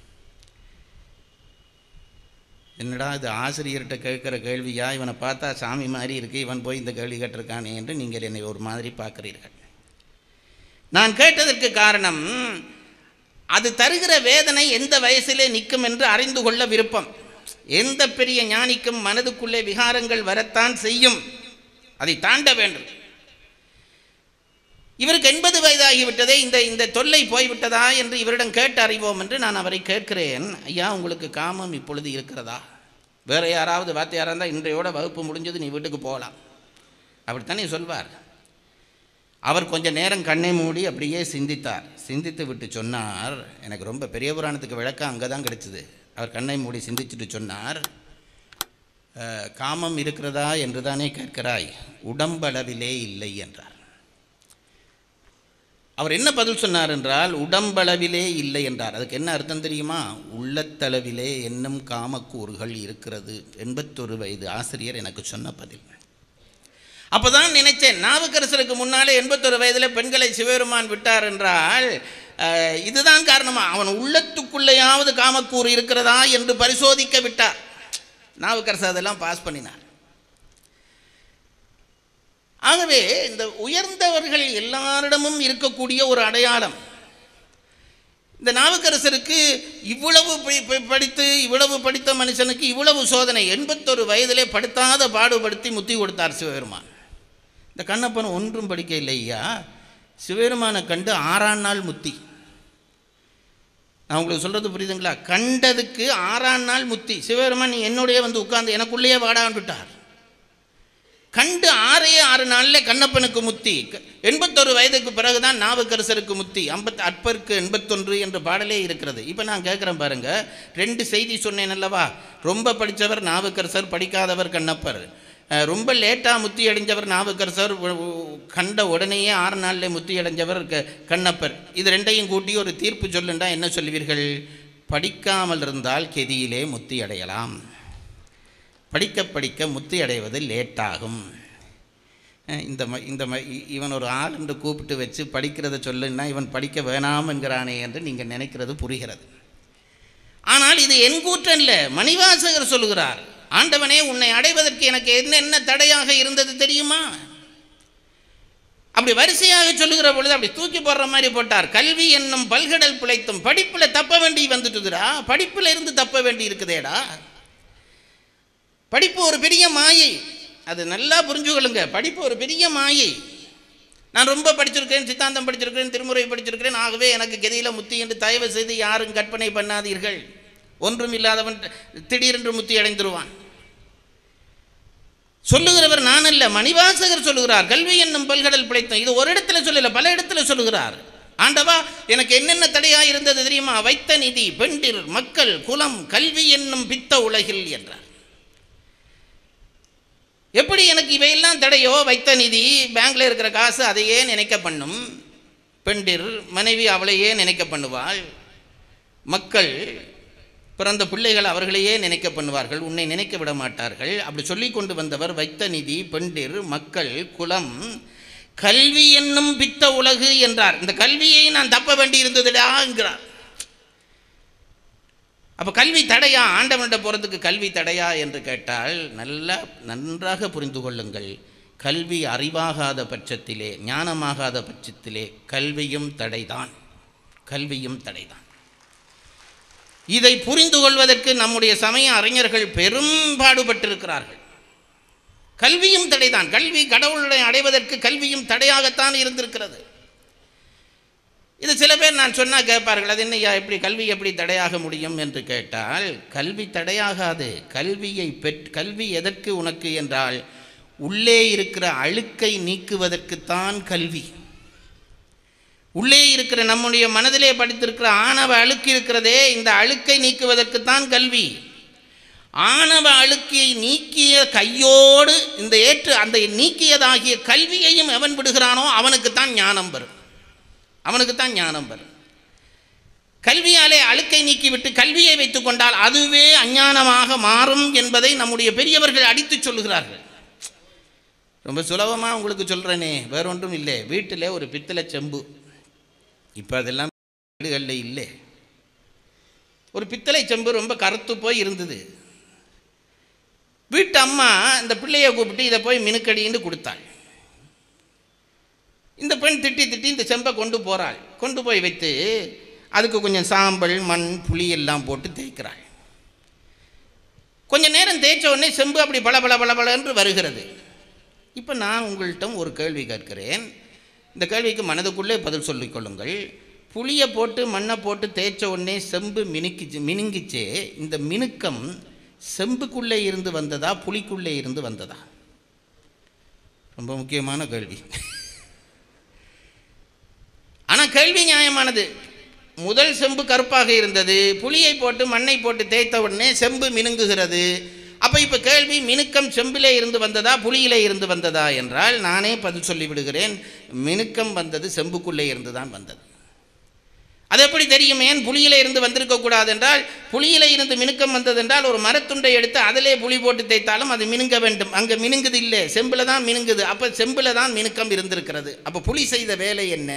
என்னடா இது ஆசிரியர்கிட்ட கேட்குற கேள்வியா இவனை பார்த்தா சாமி மாதிரி இருக்கு இவன் போய் இந்த கேள்வி கேட்டிருக்கானே என்று நீங்கள் என்னை ஒரு மாதிரி பார்க்கிறீர்கள் நான் கேட்டதற்கு காரணம் அது தருகிற வேதனை எந்த வயசிலே நிற்கும் என்று அறிந்து கொள்ள விருப்பம் எந்த பெரிய ஞானிக்கும் மனதுக்குள்ளே விகாரங்கள் வரத்தான் செய்யும் அதை தாண்ட வேண்டும் இவருக்கு எண்பது வயதாகிவிட்டதே இந்த இந்த தொல்லை போய்விட்டதா என்று இவரிடம் கேட்டு அறிவோம் என்று நான் அவரை கேட்கிறேன் ஐயா உங்களுக்கு காமம் இப்பொழுது இருக்கிறதா வேற யாராவது வாத்தியாராக இருந்தால் இன்றையோட வகுப்பு முடிஞ்சது நீ வீட்டுக்கு போகலாம் அப்படித்தானே சொல்வார் அவர் கொஞ்ச நேரம் கண்ணை மூடி அப்படியே சிந்தித்தார் சிந்தித்து விட்டு சொன்னார் எனக்கு ரொம்ப பெரிய புராணத்துக்கு விளக்கம் அங்கே தான் கிடைச்சிது அவர் கண்ணை மூடி சிந்திச்சுட்டு சொன்னார் "அஹ், காமம் இருக்கிறதா என்று தானே கேட்கிறாய் உடம்பளவிலே இல்லை என்றார் அவர் என்ன பதில் சொன்னார் என்றால் உடம்பளவிலே இல்லை என்றார் அதுக்கு என்ன அர்த்தம் தெரியுமா உள்ளத்தளவிலே என்னும் காமக்கூறுகள் இருக்கிறது எண்பத்தொரு வயது ஆசிரியர் எனக்கு சொன்ன பதில் அப்போதான் நினைச்சேன் நாவுக்கரசருக்கு முன்னாலே எண்பத்தொரு வயதில் பெண்களை சிவபெருமான் விட்டார் என்றால் அஹ், இதுதான் காரணமா அவன் உள்ளத்துக்குள்ளேயாவது காமக்கூறு இருக்கிறதா என்று பரிசோதிக்க விட்டார் நாவுக்கரசர் அதெல்லாம் பாஸ் பண்ணினார் ஆகவே இந்த உயர்ந்தவர்கள் எல்லாரிடமும் இருக்கக்கூடிய ஒரு அடையாளம் இந்த நாவுக்கரசருக்கு இவ்வளவு பி- பி- படித்து இவ்வளவு படித்த மனுஷனுக்கு இவ்வளவு சோதனை எண்பத்தொரு வயதிலே படுத்தாத பாடுபடுத்தி முத்தி கொடுத்தார் சிவபெருமான் இந்த கண்ணப்பன் ஒன்றும் படிக்க இல்லையா சிவபெருமானை கண்டு ஆறாம் நாள் முத்தி நான் உங்களுக்கு சொல்கிறது புரியுதுங்களா கண்டதுக்கு ஆறாம் நாள் முத்தி சிவபெருமான் நீ என்னுடைய வந்து உட்கார்ந்து எனக்குள்ளேயே வாடாண்டுட்டார் கண்டு ஆறே ஆறு நாளில் கண்ணப்பனுக்கு முத்தி க- எண்பத்தொரு வயதுக்கு பிறகுதான் நாவுக்கரசருக்கு முத்தி ஐம்பத் அற்பருக்கு எண்பத்தொன்று என்ற பாடலே இருக்கிறது இப்போ நான் கேட்குறேன் பாருங்க ரெண்டு செய்தி சொன்னேன் அல்லவா ரொம்ப படித்தவர் நாவுக்கரசர் படிக்காதவர் கண்ணப்பர் அஹ், ரொம்ப லேட்டாக முத்தி அடைஞ்சவர் நாவுக்கரசர் உ- உ- கண்ட உடனேயே ஆறு நாளில் முத்தி அடைஞ்சவர் க- கண்ணப்பர் இது ரெண்டையும் கூட்டி ஒரு தீர்ப்பு சொல்லுண்டா என்ன சொல்லுவீர்கள் படிக்காமல் இருந்தால் கெதியிலே முத்தி அடையலாம் படிக்க படிக்க முத்தி அடைவது லேட்டாகும் அஹ் இந்த ம இந்த ம இ- இவன் ஒரு ஆள் என்று கூப்பிட்டு வச்சு படிக்கிறத சொல்லுன்னா இவன் படிக்க வேணாம் என்கிறானே என்று நீங்கள் நினைக்கிறது புரிகிறது ஆனால் இது என் கூற்றம் இல்லை மணிவாசகர் சொல்லுகிறார் ஆண்டவனே உன்னை அடைவதற்கு எனக்கு என்னென்ன தடையாக இருந்தது தெரியுமா அப்படி வரிசையாக சொல்லுகிற பொழுது அப்படி தூக்கி போடுற மாதிரி போட்டார் கல்வி என்னும் பல்கடல் பிழைத்தும் படிப்பில் தப்ப வேண்டி வந்துட்டுதுடா படிப்பில் இருந்து தப்ப வேண்டி இருக்குதேடா படிப்பு ஒரு பெரிய மாயை அது நல்லா புரிஞ்சுக்கொள்ளுங்க படிப்பு ஒரு பெரிய மாயை நான் ரொம்ப படிச்சிருக்கிறேன் சித்தாந்தம் படிச்சிருக்கிறேன் திருமுறை படிச்சிருக்கிறேன் ஆகவே எனக்கு கதியில் முத்தி என்று தயவு செய்து யாரும் கற்பனை பண்ணாதீர்கள் ஒன்றும் இல்லாதவன் திடீரென்று முத்தி அடைந்துருவான் சொல்லுகிறவர் நான் அல்ல மணிவாசகர் சொல்லுகிறார் கல்வி என்னும் பல்கடல் பிழைத்தோம் இது ஒரு இடத்துல சொல்லல பல இடத்துல சொல்லுகிறார் ஆண்டவா எனக்கு என்னென்ன தடையா இருந்தது தெரியுமா வைத்த நிதி பெண்டிர் மக்கள் குலம் கல்வி என்னும் பித்த உலகில் என்றார் எப்படி எனக்கு இவையெல்லாம் தடையோ வைத்த நிதி பேங்க்ல இருக்கிற காசு அதையே நினைக்க பண்ணும் பெண்டிர் மனைவி அவளையே நினைக்க பண்ணுவாள் மக்கள் பிறந்த பிள்ளைகள் அவர்களையே நினைக்க பண்ணுவார்கள் உன்னை நினைக்க விட மாட்டார்கள் அப்படி சொல்லி கொண்டு வந்தவர் வைத்த நிதி பெண்டிர் மக்கள் குலம் கல்வி என்னும் பித்த உலகு என்றார் இந்த கல்வியை நான் தப்ப வேண்டி இருந்ததுடா என்கிறார் அப்போ கல்வி தடையா ஆண்டவன்கிட்ட போகிறதுக்கு கல்வி தடையா என்று கேட்டால் நல்லா நன்றாக புரிந்து கொள்ளுங்கள் கல்வி அறிவாகாத பட்சத்திலே ஞானமாகாத பட்சத்திலே கல்வியும் தடைதான் கல்வியும் தடைதான் இதை புரிந்து கொள்வதற்கு நம்முடைய சமய அறிஞர்கள் பெரும்பாடுபட்டிருக்கிறார்கள் கல்வியும் தடைதான் கல்வி கடவுளை அடைவதற்கு கல்வியும் தடையாகத்தான் இருந்திருக்கிறது இது சில பேர் நான் சொன்னால் கேட்பார்கள் அது என்னய்யா எப்படி கல்வி எப்படி தடையாக முடியும் என்று கேட்டால் கல்வி தடையாகாது கல்வியை பெற் கல்வி எதற்கு உனக்கு என்றால் உள்ளே இருக்கிற அழுக்கை நீக்குவதற்குத்தான் கல்வி உள்ளே இருக்கிற நம்முடைய மனதிலே படித்திருக்கிற ஆணவ அழுக்கு இருக்கிறதே இந்த அழுக்கை நீக்குவதற்குத்தான் கல்வி ஆணவ அழுக்கியை நீக்கிய கையோடு இந்த ஏற்று அந்த நீக்கியதாகிய கல்வியையும் எவன் விடுகிறானோ அவனுக்குத்தான் ஞானம் வரும் அவனுக்குத்தான் ஞானம் வரும் கல்வியாலே அழுக்கை நீக்கிவிட்டு கல்வியை வைத்துக் கொண்டால் அதுவே அஞ்ஞானமாக மாறும் என்பதை நம்முடைய பெரியவர்கள் அடித்துச் சொல்லுகிறார்கள் ரொம்ப சுலபமாக உங்களுக்கு சொல்கிறேனே வேற ஒன்றும் இல்லை வீட்டில் ஒரு பித்தளை செம்பு இப்போ அதெல்லாம் வீடுகளில் இல்லை ஒரு பித்தளை செம்பு ரொம்ப கருத்து போய் இருந்தது வீட்டு அம்மா இந்த பிள்ளையை கூப்பிட்டு இதை போய் மினுக்கடின்னு கொடுத்தாள் இந்த பெண் திட்டி திட்டி இந்த செம்பை கொண்டு போகிறாள் கொண்டு போய் வைத்து அதுக்கு கொஞ்சம் சாம்பல் மண் புளி எல்லாம் போட்டு தேய்க்கிறாள் கொஞ்ச நேரம் தேய்ச்ச உடனே செம்பு அப்படி பல பல பல பல என்று வருகிறது இப்போ நான் உங்கள்கிட்ட ஒரு கேள்வி கேட்கிறேன் இந்த கேள்விக்கு மனதுக்குள்ளே பதில் சொல்லிக் கொள்ளுங்கள் புளியை போட்டு மண்ணை போட்டு தேய்ச்ச உடனே செம்பு மினுக்கிச்சு மினுங்கிச்சே இந்த மினுக்கம் செம்புக்குள்ளே இருந்து வந்ததா புளிக்குள்ளே இருந்து வந்ததா ரொம்ப முக்கியமான கேள்வி ஆனால் கேள்வி நியாயமானது முதல் செம்பு கருப்பாக இருந்தது புளியை போட்டு மண்ணை போட்டு தேய்த்த உடனே செம்பு மினுங்குகிறது அப்போ இப்போ கேள்வி மினுக்கம் செம்பிலே இருந்து வந்ததா புளியிலே இருந்து வந்ததா என்றால் நானே பதில் சொல்லி விடுகிறேன் மினுக்கம் வந்தது செம்புக்குள்ளே இருந்து தான் வந்தது அது எப்படி தெரியும் ஏன் புளியில இருந்து வந்திருக்க கூடாது என்றால் புளியில இருந்து மினுக்கம் வந்தது என்றால் ஒரு மரத்துண்டை எடுத்து அதிலே புளி போட்டு தேய்த்தாலும் அது மினுங்க வேண்டும் அங்கே மினுங்குது இல்லை செம்பில் தான் மினுங்குது அப்போ செம்பில் தான் மினுக்கம் இருந்திருக்கிறது அப்போ புளி செய்த வேலை என்ன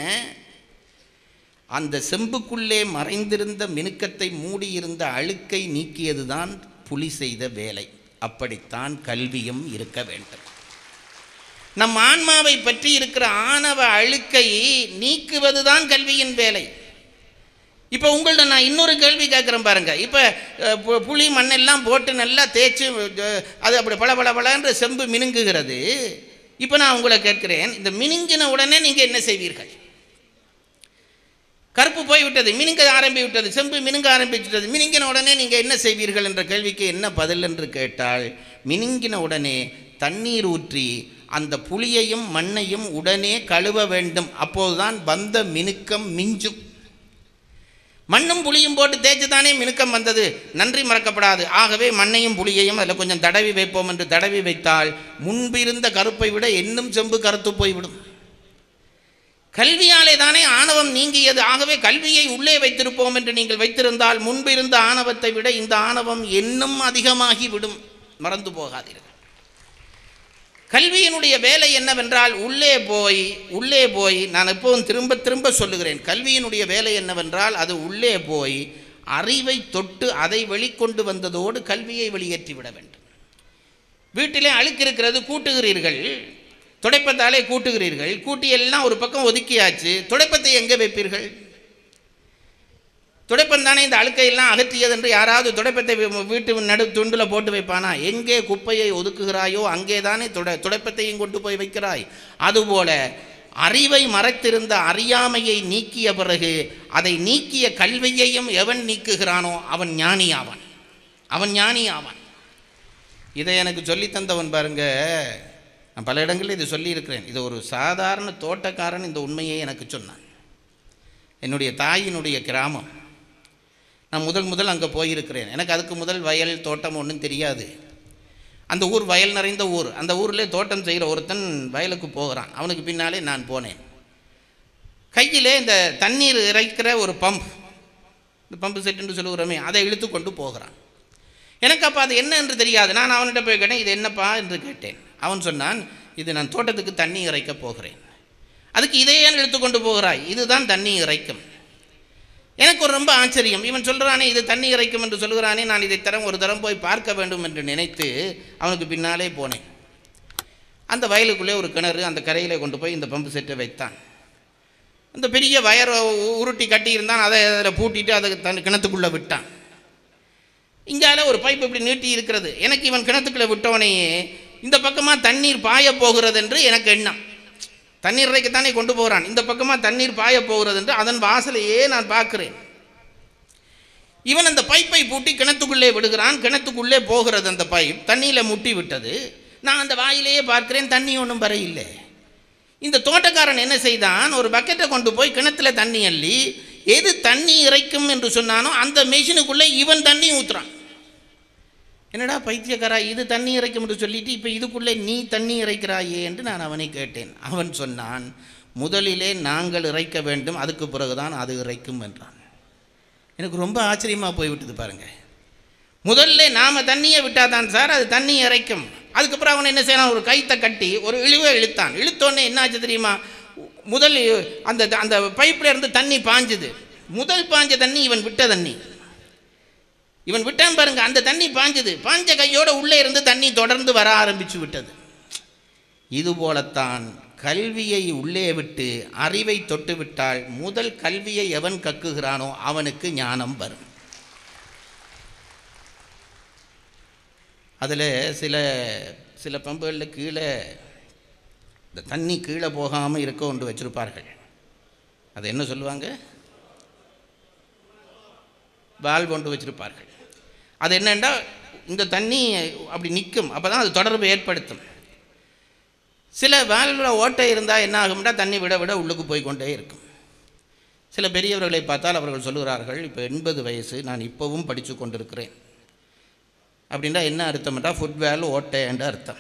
அந்த செம்புக்குள்ளே மறைந்திருந்த மினுக்கத்தை மூடியிருந்த அழுக்கை நீக்கியது தான் புலி செய்த வேலை அப்படித்தான் கல்வியும் இருக்க வேண்டும் நம் ஆன்மாவை பற்றி இருக்கிற ஆணவ அழுக்கை நீக்குவதுதான் கல்வியின் வேலை இப்போ உங்கள்ட்ட நான் இன்னொரு கேள்வி கேட்குறேன் பாருங்க இப்போ அஹ், பு- புளி மண்ணெல்லாம் போட்டு நல்லா தேய்ச்சி அஹ், அது அப்படி பல பல பலன்ற செம்பு மினுங்குகிறது இப்போ நான் உங்களை கேட்கிறேன் இந்த மினுங்கின உடனே நீங்கள் என்ன செய்வீர்கள் கருப்பு போய்விட்டது மினுங்க ஆரம்பி விட்டது செம்பு மினுங்க ஆரம்பிச்சுட்டது மினுங்கின உடனே நீங்கள் என்ன செய்வீர்கள் என்ற கேள்விக்கு என்ன பதில் என்று கேட்டால் மினுங்கின உடனே தண்ணீர் ஊற்றி அந்த புளியையும் மண்ணையும் உடனே கழுவ வேண்டும் அப்போதுதான் வந்த மினுக்கம் மிஞ்சும் மண்ணும் புளியும் போட்டு தேய்ச்சி தானே மினுக்கம் வந்தது நன்றி மறக்கப்படாது ஆகவே மண்ணையும் புளியையும் அதில் கொஞ்சம் தடவி வைப்போம் என்று தடவி வைத்தால் முன்பிருந்த கருப்பை விட இன்னும் செம்பு கருத்து போய்விடும் கல்வியாலே தானே ஆணவம் நீங்கியது ஆகவே கல்வியை உள்ளே வைத்திருப்போம் என்று நீங்கள் வைத்திருந்தால் முன்பு இருந்த ஆணவத்தை விட இந்த ஆணவம் இன்னும் அதிகமாகி விடும் மறந்து போகாதீர்கள் கல்வியினுடைய வேலை என்னவென்றால் உள்ளே போய் உள்ளே போய் நான் எப்போதும் திரும்ப திரும்ப சொல்லுகிறேன் கல்வியினுடைய வேலை என்னவென்றால் அது உள்ளே போய் அறிவை தொட்டு அதை வெளிக்கொண்டு வந்ததோடு கல்வியை வெளியேற்றி விட வேண்டும் வீட்டிலே அழுக்கு இருக்கிறது கூட்டுகிறீர்கள் துடைப்பத்தாலே கூட்டுகிறீர்கள் கூட்டி எல்லாம் ஒரு பக்கம் ஒதுக்கியாச்சு துடைப்பத்தை எங்கே வைப்பீர்கள் துடைப்பம் தானே இந்த அழுக்கையெல்லாம் அகற்றியது என்று யாராவது துடைப்பத்தை வீ- வீட்டு நடு துண்டில் போட்டு வைப்பானா எங்கே குப்பையை ஒதுக்குகிறாயோ அங்கே தானே துடை துடைப்பத்தையும் கொண்டு போய் வைக்கிறாய் அதுபோல அறிவை மறைத்திருந்த அறியாமையை நீக்கிய பிறகு அதை நீக்கிய கல்வியையும் எவன் நீக்குகிறானோ அவன் ஞானி ஆவான் அவன் ஞானி ஆவான் இதை எனக்கு சொல்லித் தந்தவன் பாருங்க நான் பல இடங்களில் இது சொல்லியிருக்கிறேன் இது ஒரு சாதாரண தோட்டக்காரன் இந்த உண்மையை எனக்கு சொன்னான் என்னுடைய தாயினுடைய கிராமம் நான் முதல் முதல் அங்கே போயிருக்கிறேன் எனக்கு அதுக்கு முதல் வயல் தோட்டம் ஒன்றும் தெரியாது அந்த ஊர் வயல் நிறைந்த ஊர் அந்த ஊரில் தோட்டம் செய்கிற ஒருத்தன் வயலுக்கு போகிறான் அவனுக்கு பின்னாலே நான் போனேன் கையிலே இந்த தண்ணீர் இறைக்கிற ஒரு பம்ப் இந்த பம்பு செட்டுன்னு சொல்லுகிறோமே அதை இழுத்து கொண்டு போகிறான் எனக்கு அப்போ அது என்ன என்று தெரியாது நான் அவன்கிட்ட போய் கேட்டேன் இது என்னப்பா என்று கேட்டேன் அவன் சொன்னான் இது நான் தோட்டத்துக்கு தண்ணி இறைக்க போகிறேன் அதுக்கு இதை ஏன் இழுத்துக்கொண்டு போகிறாய் இதுதான் தண்ணி இறைக்கும் எனக்கு ஒரு ரொம்ப ஆச்சரியம் இவன் சொல்கிறானே இது தண்ணி இறைக்கும் என்று சொல்கிறானே நான் இதை தரம் ஒரு தரம் போய் பார்க்க வேண்டும் என்று நினைத்து அவனுக்கு பின்னாலே போனேன் அந்த வயலுக்குள்ளே ஒரு கிணறு அந்த கரையிலே கொண்டு போய் இந்த பம்பு செட்டை வைத்தான் அந்த பெரிய வயரை உ- உருட்டி கட்டியிருந்தான் அதை அதில் பூட்டிட்டு அதை தன் கிணத்துக்குள்ளே விட்டான் இங்கால ஒரு பைப் இப்படி நீட்டி இருக்கிறது எனக்கு இவன் கிணத்துக்குள்ளே விட்டவனையே இந்த பக்கமாக தண்ணீர் பாய போகிறது என்று எனக்கு எண்ணம் தண்ணீர் இறைக்கத்தானே கொண்டு போகிறான் இந்த பக்கமாக தண்ணீர் பாய போகிறது என்று அதன் வாசலையே நான் பார்க்கிறேன் இவன் அந்த பைப்பை பூட்டி கிணத்துக்குள்ளே விடுகிறான் கிணத்துக்குள்ளே போகிறது அந்த பைப் தண்ணியில் முட்டி விட்டது நான் அந்த வாயிலேயே பார்க்கிறேன் தண்ணி ஒன்றும் வர இல்லை இந்த தோட்டக்காரன் என்ன செய்தான் ஒரு பக்கெட்டை கொண்டு போய் கிணத்துல தண்ணி அள்ளி எது தண்ணி இறைக்கும் என்று சொன்னானோ அந்த மெஷினுக்குள்ளே இவன் தண்ணி ஊற்றுறான் என்னடா பைத்தியக்காரா இது தண்ணி இறைக்கும் என்று சொல்லிட்டு இப்போ இதுக்குள்ளே நீ தண்ணி இறைக்கிறாயே என்று நான் அவனை கேட்டேன் அவன் சொன்னான் முதலிலே நாங்கள் இறைக்க வேண்டும் அதுக்கு பிறகுதான் அது இறைக்கும் என்றான் எனக்கு ரொம்ப ஆச்சரியமாக போய்விட்டது பாருங்க முதல்ல நாம் தண்ணியை விட்டால் தான் சார் அது தண்ணி இறைக்கும் அதுக்கப்புறம் அவன் என்ன செய்யறான் ஒரு கைத்தை கட்டி ஒரு இழுவை இழுத்தான் இழுத்தோடனே என்ன ஆச்சு தெரியுமா முதல் அந்த அந்த பைப்பில் இருந்து தண்ணி பாஞ்சுது முதல் பாஞ்ச தண்ணி இவன் விட்ட தண்ணி இவன் விட்டான் பாருங்க அந்த தண்ணி பாஞ்சுது பாஞ்ச கையோட உள்ளே இருந்து தண்ணி தொடர்ந்து வர ஆரம்பிச்சு விட்டது இது போலத்தான் கல்வியை உள்ளே விட்டு அறிவை தொட்டு விட்டால் முதல் கல்வியை எவன் கக்குகிறானோ அவனுக்கு ஞானம் வரும் அதில் சில சில பம்புகளில் கீழே இந்த தண்ணி கீழே போகாமல் இருக்க ஒன்று வச்சுருப்பார்கள் அது என்ன சொல்லுவாங்க வால்வ் ஒன்று வச்சுருப்பார்கள் அது என்னென்னா இந்த தண்ணி அப்படி நிற்கும் அப்போ தான் அது தொடர்பு ஏற்படுத்தும் சில வால்வில் ஓட்டை இருந்தால் என்ன ஆகும்னா தண்ணி விட விட உள்ளுக்கு போய் கொண்டே இருக்கும் சில பெரியவர்களை பார்த்தால் அவர்கள் சொல்லுகிறார்கள் இப்போ எண்பது வயசு நான் இப்போவும் படித்து கொண்டிருக்கிறேன் அப்படின்னா என்ன அர்த்தம்னா ஃபுட் வேல் ஓட்டை என்று அர்த்தம்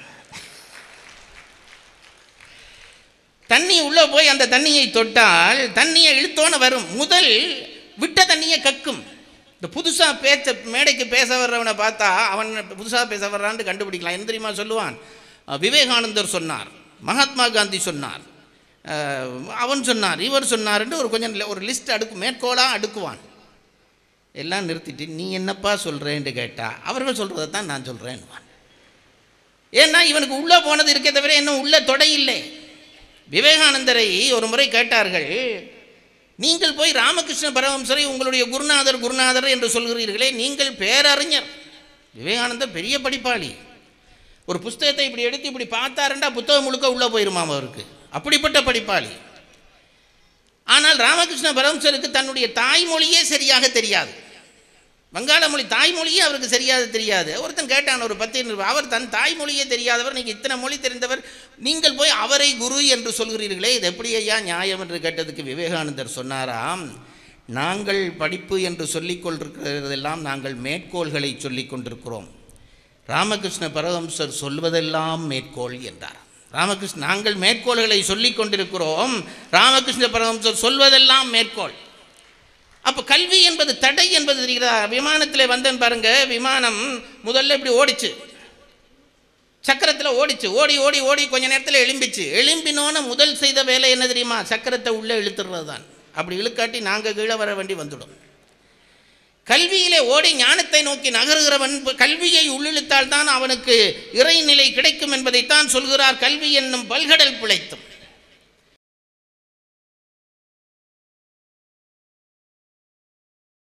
தண்ணி உள்ளே போய் அந்த தண்ணியை தொட்டால் தண்ணியை இழுத்தோன்னு வரும் முதல் விட்ட தண்ணியை கக்கும் இந்த புதுசாக பேச்ச மேடைக்கு பேச வர்றவனை பார்த்தா அவன் புதுசாக பேச வர்றான்னு கண்டுபிடிக்கலாம் என்ன தெரியுமா சொல்லுவான் அஹ் விவேகானந்தர் சொன்னார் மகாத்மா காந்தி சொன்னார் அஹ் அவன் சொன்னார் இவர் சொன்னார்ன்ட்டு ஒரு கொஞ்சம் ஒரு லிஸ்ட் அடுக்கு மேற்கோளாக அடுக்குவான் எல்லாம் நிறுத்திட்டு நீ என்னப்பா சொல்கிறேன்னு கேட்டா அவர்கள் சொல்கிறத தான் நான் சொல்கிறேன்னுவான் ஏன்னா இவனுக்கு உள்ளே போனது இருக்கே தவிர இன்னும் உள்ள தொடை இல்லை விவேகானந்தரை ஒரு முறை கேட்டார்கள் நீங்கள் போய் ராமகிருஷ்ண பரமஹம்சரை உங்களுடைய குருநாதர் குருநாதர் என்று சொல்கிறீர்களே நீங்கள் பேரறிஞர் விவேகானந்தர் பெரிய படிப்பாளி ஒரு புஸ்தகத்தை இப்படி எடுத்து இப்படி பார்த்தாருண்டா புத்தகம் முழுக்க உள்ளே போயிருமாம் அவருக்கு அப்படிப்பட்ட படிப்பாளி ஆனால் ராமகிருஷ்ண பரமஹம்சருக்கு தன்னுடைய தாய்மொழியே சரியாக தெரியாது வங்காள மொழி தாய்மொழியே அவருக்கு சரியாக தெரியாது ஒருத்தன் கேட்டான் ஒரு பத்து நிருப- அவர் தன் தாய்மொழியே தெரியாதவர் நீங்கள் இத்தனை மொழி தெரிந்தவர் நீங்கள் போய் அவரை குரு என்று சொல்கிறீர்களே இது எப்படி ஐயா நியாயம் என்று கேட்டதுக்கு விவேகானந்தர் சொன்னாராம் நாங்கள் படிப்பு என்று சொல்லிக் கொண்டிருக்கிறதெல்லாம் நாங்கள் மேற்கோள்களை சொல்லிக் கொண்டிருக்கிறோம் ராமகிருஷ்ண பரமஹம்சர் சொல்வதெல்லாம் மேற்கோள் என்றார் ராமகிருஷ்ண நாங்கள் மேற்கோள்களை சொல்லிக் கொண்டிருக்கிறோம் ராமகிருஷ்ண பரமஹம்சர் சொல்வதெல்லாம் மேற்கோள் அப்போ கல்வி என்பது தடை என்பது தெரிகிறதா விமானத்தில் வந்தேன் பாருங்க விமானம் முதல்ல இப்படி ஓடிச்சு சக்கரத்தில் ஓடிச்சு ஓடி ஓடி ஓடி கொஞ்ச நேரத்தில் எலும்பிச்சு எலும்பினோன்னு முதல் செய்த வேலை என்ன தெரியுமா சக்கரத்தை உள்ளே இழுத்துறது தான் அப்படி இழுக்காட்டி நாங்கள் கீழே வர வேண்டி வந்துடும் கல்வியிலே ஓடி ஞானத்தை நோக்கி நகருகிறவன் கல்வியை உள்ளிழுத்தால் தான் அவனுக்கு இறைநிலை கிடைக்கும் என்பதைத்தான் சொல்கிறார் கல்வி என்னும் பல்கடல் பிழைத்தும்